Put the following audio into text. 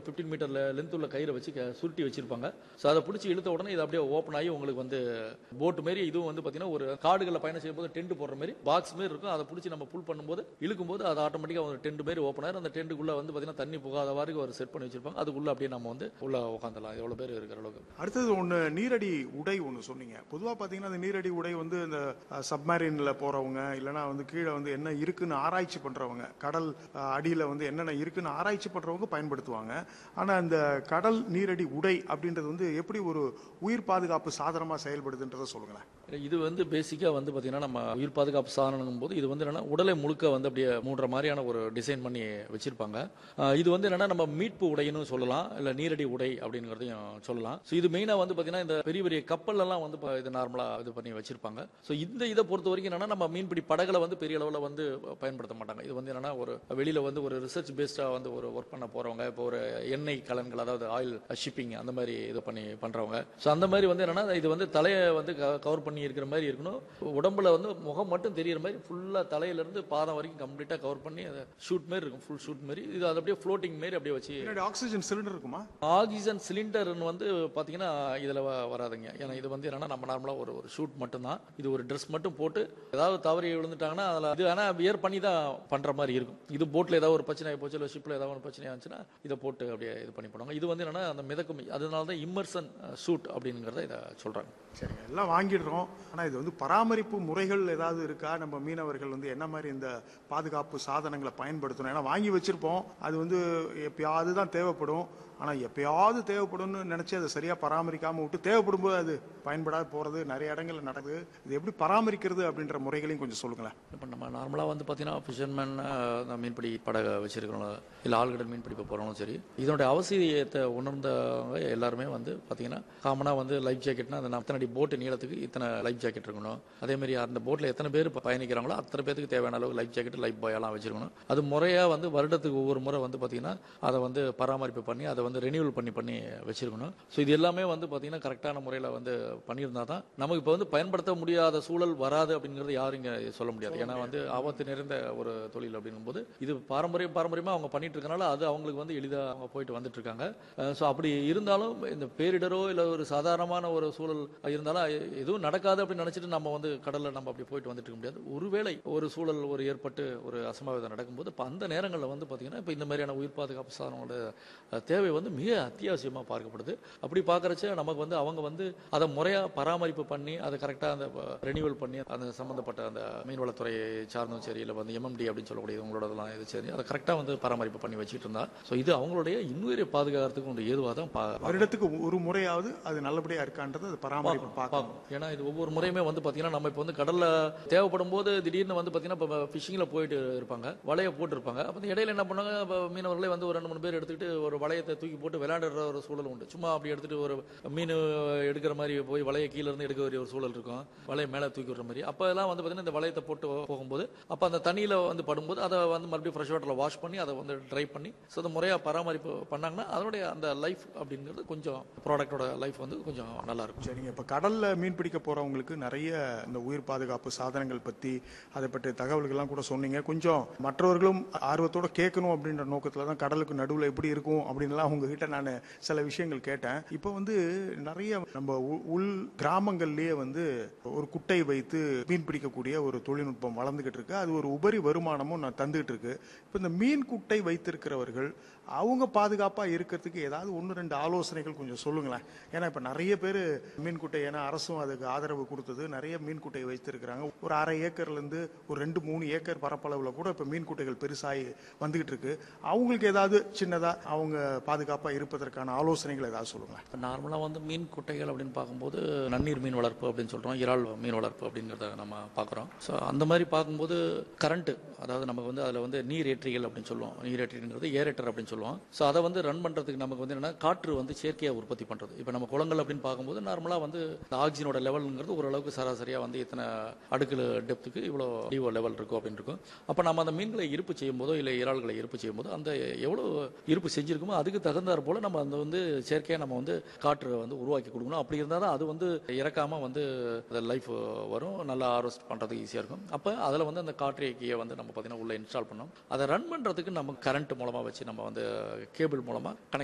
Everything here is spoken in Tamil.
ஃபிஃப்டீன் மீட்டர் லென்த் உள்ள கயிறை வச்சு க- சுருட்டி வச்சிருப்பாங்க ஸோ அதை பிடிச்சி இழுத்த உடனே இது அப்படியே ஓப்பன் ஆகி உங்களுக்கு வந்து போட் மாரி இதுவும் வந்து பார்த்தீங்கன்னா ஒரு காடுகளில் பயணம் செய்யும்போது டென்ட் போடுற மாதிரி பாக்ஸ் மாரி இருக்கும் அதை பிடிச்சி நம்ம புல் பண்ணும்போது இழுக்கும்போது அது ஆட்டோமேட்டிக்காக ஒரு டென்ட் மாரி ஓப்பன் ஆயிரும் அந்த டென்ட்டுக்குள்ளே வந்து பார்த்தீங்கன்னா தண்ணி புகாத மாதிரி ஒரு செட் பண்ணி வச்சிருப்பாங்க அதுக்குள்ளே அப்படியே நம்ம வந்து உள்ள உட்காந்துலாம் எவ்வளோ பேர் இருக்கிற அளவுக்கு அடுத்தது ஒன்று நீரடி உடை ஒன்று சொன்னீங்க பொதுவாக பார்த்தீங்கன்னா அந்த நீரடி உடை வந்து இந்த சப்மரீனில் போகிறவங்க இல்லைனா வந்து கீழே வந்து என்ன இருக்குன்னு ஆராய்ச்சி பண்ணுறவங்க கடல் அடியில் வந்து என்னென்ன இருக்குன்னு ஆராய்ச்சி பண்ணுறவங்க பயன்படுத்துவாங்க ஆனால் இந்த கடல் நீரடி உடை அப்படின்றது வந்து எப்படி ஒரு உயிர் பாதுகாப்பு சாதனமாக செயல்படுதுன்றதை சொல்லுங்களேன் இது வந்து பேசிக்காக வந்து பார்த்தீங்கன்னா நம்ம உயிர் பாதுகாப்பு சாதனம் போது இது வந்து என்னன்னா உடலை முழுக்க வந்து அப்படியே மூடுற மாதிரியான ஒரு டிசைன் பண்ணி வச்சிருப்பாங்க ஆஹ் இது வந்து என்னன்னா நம்ம மீட்பு உடைன்னு சொல்லலாம் இல்லை நீரடி உடை அப்படிங்கிறதையும் சொல்லலாம் ஸோ இது மெயினாக வந்து பார்த்தீங்கன்னா இந்த பெரிய பெரிய கப்பல்லாம் வந்து இப்ப இது நார்மலாக இது பண்ணி வச்சிருப்பாங்க ஸோ இந்த இதை பொறுத்த வரைக்கும் என்னன்னா நம்ம மீன்பிடி படகுல வந்து பெரிய அளவில் வந்து பயன்படுத்த மாட்டாங்க இது வந்து என்னன்னா ஒரு வெளியில வந்து ஒரு ரிசர்ச் பேஸ்டாக வந்து ஒரு ஒர்க் பண்ண போறவங்க இப்போ ஒரு எண்ணெய் கலன்கள் அதாவது ஆயில் ஷிப்பிங் அந்த மாதிரி இது பண்ணி பண்றவங்க ஸோ அந்த மாதிரி வந்து என்னன்னா இது வந்து தலையை வந்து கவர் பண்ணி இருக்கிற மாதிரி இருக்கணும் உடம்புல வந்து முகம் மட்டும் தெரியிற மாதிரி ஃபுல்லா தலையில இருந்து பாதம் வரைக்கும் கம்ப்ளீட்டா கவர் பண்ணி அதை ஷூட் மாதிரி இருக்கும் ஃபுல் ஷூட் மாதிரி இது அது அப்படியே ஃப்ளோட்டிங் மாதிரி அப்படியே வச்சு பின்னாடி ஆக்சிஜன் சிலிண்டர் இருக்குமா ஆக்சிஜன் சிலிண்டர்னு வந்து பார்த்தீங்கன்னா இதில் வராதுங்க ஏன்னா இது வந்து என்னன்னா நம்ம நார்மலாக ஒரு ஒரு ஷூட் மட்டும்தான் இது ஒரு ட்ரெஸ் மட்டும் போட்டு ஏதாவது தவறி விழுந்துட்டாங்கன்னா அதில் இது ஆனால் வியர் பண்ணி தான் பண்ணுற மாதிரி இருக்கும் இது போட்டில் ஏதாவது ஒரு பிரச்சனை ஆகி போச்சு இல்லை ஷிப்பில் ஏதாவது ஒரு பிரச்சனை ஆச்சுன்னா இதை போட்டு அப்படியே இது பண்ணி போடுவாங்க இது வந்து என்னன்னா அந்த மிதக்கும் அதனால தான் இம்மர்சன் ஷூட் அப்படிங்கிறத இதை சொல்கிறாங்க சரிங்க எல்லாம் வாங்கிடுறோம் ஆனால் இது வந்து பராமரிப்பு முறைகள் ஏதாவது இருக்கா நம்ம மீனவர்கள் வந்து என்ன மாதிரி இந்த பாதுகாப்பு சாதனங்களை பயன்படுத்தணும் ஏன்னா வாங்கி வச்சிருப்போம் அது வந்து எப்பயாவது தான் தேவைப்படும் ஆனால் எப்பயாவது தேவைப்படும்னு நினச்சி அதை சரியாக பராமரிக்காமல் விட்டு தேவைப்படும் போது அது பயன்படாது போகிறது நிறைய இடங்கள்ல நடக்குது இது எப்படி பராமரிக்கிறது அப்படின்ற முறைகளையும் கொஞ்சம் சொல்லுங்களேன் இப்போ நம்ம நார்மலாக வந்து பார்த்தீங்கன்னா ஃபிஷர்மேன் மீன்பிடி படகை வச்சிருக்கிறவங்க இல்லை ஆழ்கடல் மீன் பிடிக்க போகிறவங்களும் சரி இதனுடைய அவசியத்தை உணர்ந்தவங்க எல்லாருமே வந்து பார்த்தீங்கன்னா காமனாக வந்து லைஃப் ஜாக்கெட்னா அந்த அத்தனை அடி போட்டு நீளத்துக்கு இத்தனை லைஃப் ஜாக்கெட் இருக்கணும் அதே மாதிரி அந்த போட்டில் எத்தனை பேர் இப்ப பயணிக்கிறாங்களோ அத்தனை பேருக்கு தேவையான அளவுக்கு லைஃப் ஜாக்கெட் லைஃப் பாய் எல்லாம் வச்சிருக்கணும் அது முறையாக வந்து வருடத்துக்கு ஒவ்வொரு முறை வந்து பார்த்தீங்கன்னா அதை வந்து பராமரிப்பு பண்ணி அதை வந்து ரெனியூவல் பண்ணி பண்ணி வச்சிருக்கணும் ஸோ இது எல்லாமே வந்து பார்த்தீங்கன்னா கரெக்டான முறையில் வந்து பண்ணியிருந்தா தான் நமக்கு இப்போ வந்து பயன்படுத்த முடியாத சூழல் வராது அப்படிங்கிறது யாரும் இங்கே சொல்ல முடியாது ஏன்னா வந்து ஆபத்து நிறைந்த ஒரு தொழில் அப்படிங்கும்போது இது பாரம்பரியம் பாரம்பரியமாக அவங்க பண்ணிட்டு இருக்கனால அது அவங்களுக்கு வந்து எளிதாக அவங்க போயிட்டு வந்துட்டு இருக்காங்க ஸோ அப்படி இருந்தாலும் இந்த பேரிடரோ இல்லை ஒரு சாதாரணமான ஒரு சூழல் இருந்தாலும் எ- எதுவும் நடக்காது அப்படின்னு நினைச்சிட்டு நம்ம வந்து கடலில் நம்ம அப்படி போயிட்டு வந்துட்டு இருக்க முடியாது ஒருவேளை ஒரு சூழல் ஒரு ஏற்பட்டு ஒரு அசம்பாவிதம் நடக்கும்போது இப்போ அந்த நேரங்களில் வந்து பார்த்தீங்கன்னா இப்போ இந்த மாதிரியான உயிர் பாதுகாப்பு சாதனங்களோட அஹ், தேவை வந்து மிக அத்தியாவசியமாக பார்க்கப்படுது அப்படி பார்க்குறச்ச நமக்கு வந்து அவங்க வந்து அதை முறையாக பராமரிப்பு பண்ணி அதை கரெக்டாக அந்த ரெனியூவல் பண்ணி அந்த சம்மந்தப்பட்ட அந்த மீன்வளத்துறையை சார்ந்தும் சரி இல்லை வந்து எம்எம்டி அப்படின்னு சொல்லக்கூடிய உங்களோடதெல்லாம் இது சரி அதை கரெக்டாக வந்து பராமரிப்பு பண்ணி வச்சுட்டு இருந்தா ஸோ இது அவங்களுடைய இன்னுயிரை பாதுகாக்கிறதுக்கு ஒரு ஏதுவாக தான் பா வருடத்துக்கு ஒரு முறையாவது அது நல்லபடியாக இருக்கான்றது அது பராமரிப்பு பார்க்கணும் பார்க்கணும் ஏன்னா இது ஒவ்வொரு முறையுமே வந்து பார்த்தீங்கன்னா நம்ம இப்போ வந்து கடலில் தேவைப்படும் போது திடீர்னு வந்து பார்த்தீங்கன்னா இப்போ ஃபிஷிங்கில் போயிட்டு இருப்பாங்க வலையை போட்டு இருப்பாங்க அப்போ இந்த இடையில என்ன பண்ணாங்க இப்போ மீனவர்களே வந்து ஒரு ரெண்டு மூணு பேர் எடுத்துக்கிட்டு ஒரு வளையத்தை தூக்கி போட்டு விளையாடுற ஒரு சூழல் உண்டு சும்மா அப்படி எடுத்துட்டு ஒரு மீன் எடுக்கிற மாதிரி போய் வலையை கீழ இருந்து எடுக்க வேண்டிய ஒரு சூழல் இருக்கும் வலையை மேலே தூக்கி விடுற மாதிரி அப்போ எல்லாம் வந்து பார்த்தீங்கன்னா இந்த வளையத்தை போட்டு போகும்போது அப்போ அந்த தண்ணியில் வந்து படும்போது அதை வந்து மறுபடியும் ஃப்ரெஷ் வாட்டரில் வாஷ் பண்ணி அதை வந்து ட்ரை பண்ணி ஸோ அதை முறையாக பராமரிப்பு பண்ணாங்கன்னா அதனுடைய அந்த லைஃப் அப்படிங்கிறது கொஞ்சம் ப்ராடக்டோட லைஃப் வந்து கொஞ்சம் நல்லா இருக்கும் சரிங்க இப்போ கடல்ல மீன் பிடிக்க போறவங்களுக்கு நிறைய இந்த உயிர் பாதுகாப்பு சாதனங்கள் பத்தி அதை பற்றி தகவல்கள்லாம் கூட சொன்னீங்க கொஞ்சம் மற்றவர்களும் ஆர்வத்தோட கேட்கணும் அப்படின்ற நோக்கத்துல தான் கடலுக்கு நடுவில் எப்படி இருக்கும் அப்படின்லாம் உங்ககிட்ட நான் சில விஷயங்கள் கேட்டேன் இப்போ வந்து நிறைய நம்ம உ- உள் கிராமங்கள்லயே வந்து ஒரு குட்டை வைத்து மீன் பிடிக்கக்கூடிய ஒரு தொழில்நுட்பம் வளர்ந்துகிட்டு இருக்கு அது ஒரு உபரி வருமானமும் நான் தந்துகிட்டு இருக்கு இப்போ இந்த மீன் குட்டை வைத்திருக்கிறவர்கள் அவங்க பாதுகாப்பா இருக்கிறதுக்கு ஏதாவது ஒன்று ரெண்டு ஆலோசனைகள் கொஞ்சம் சொல்லுங்களேன் ஏன்னா இப்போ நிறைய பேர் மீன் குட்டை ஏன்னா அரசும் அதுக்கு ஆதரவு கொடுத்தது நிறைய மீன் குட்டையை வைத்திருக்கிறாங்க ஒரு அரை ஏக்கர்ல இருந்து ஒரு ரெண்டு மூணு ஏக்கர் பரப்பளவுல கூட இப்போ மீன் குட்டைகள் பெருசாகி வந்துகிட்டு இருக்கு அவங்களுக்கு ஏதாவது சின்னதா அவங்க பாதுகாப்பா இருப்பதற்கான ஆலோசனைகள் ஏதாவது சொல்லுங்களேன் இப்போ நார்மலாக வந்து மீன் குட்டைகள் அப்படின்னு பார்க்கும்போது நன்னீர் மீன் வளர்ப்பு அப்படின்னு சொல்கிறோம் இறால் மீன் வளர்ப்பு அப்படிங்கிறத நம்ம பார்க்குறோம் ஸோ அந்த மாதிரி பார்க்கும்போது கரண்ட்டு அதாவது நமக்கு வந்து அதில் வந்து நீர் ஏற்றிகள் அப்படின்னு சொல்லுவோம் நீர் ஏற்றிங்கிறது ஏரேட்டர் அப்படின்னு சொல்லுவோம் ஸோ அதை வந்து ரன் பண்ணுறதுக்கு நமக்கு வந்து என்னன்னா காற்று வந்து செயற்கையாக உற்பத்தி பண்ணுறது இப்போ நம்ம குளங்கள் அப்படின்னு பார்க்கும்போது நார்மலாக வந்து இந்த ஆக்சிஜனோட லெவலுங்கிறது ஓரளவுக்கு சராசரியாக வந்து இத்தனை அடுக்குல டெப்த்துக்கு இவ்வளோ டிஓ லெவல் இருக்கும் அப்படின்னு இருக்கும் அப்போ நம்ம அந்த மீன்களை இருப்பு செய்யும்போதோ இல்லை இறால்களை இருப்பு செய்யும்போதோ அந்த எவ்வளோ இருப்பு செஞ்சிருக்குமோ அதுக்கு தகுந்தாற் போல நம்ம அந்த வந்து செயற்கையாக நம்ம வந்து காற்று வந்து உருவாக்கி கொடுக்கணும் அப்படி இருந்தால் தான் அது வந்து இறக்காம வந்து லைஃப் வரும் நல்லா ஹார்வெஸ்ட் பண்ணுறதுக்கு ஈஸியாக இருக்கும் அப்போ அதில் வந்து அந்த காற்றேக்கியை வந்து நம்ம பார்த்தீங்கன்னா உள்ள இன்ஸ்டால் பண்ணோம் அதை ரன் பண்ணுறதுக்கு நம்ம கரண்ட் மூலமாக வச்சு நம்ம வந்து கேபிள் மூலமாக கனெக்ட்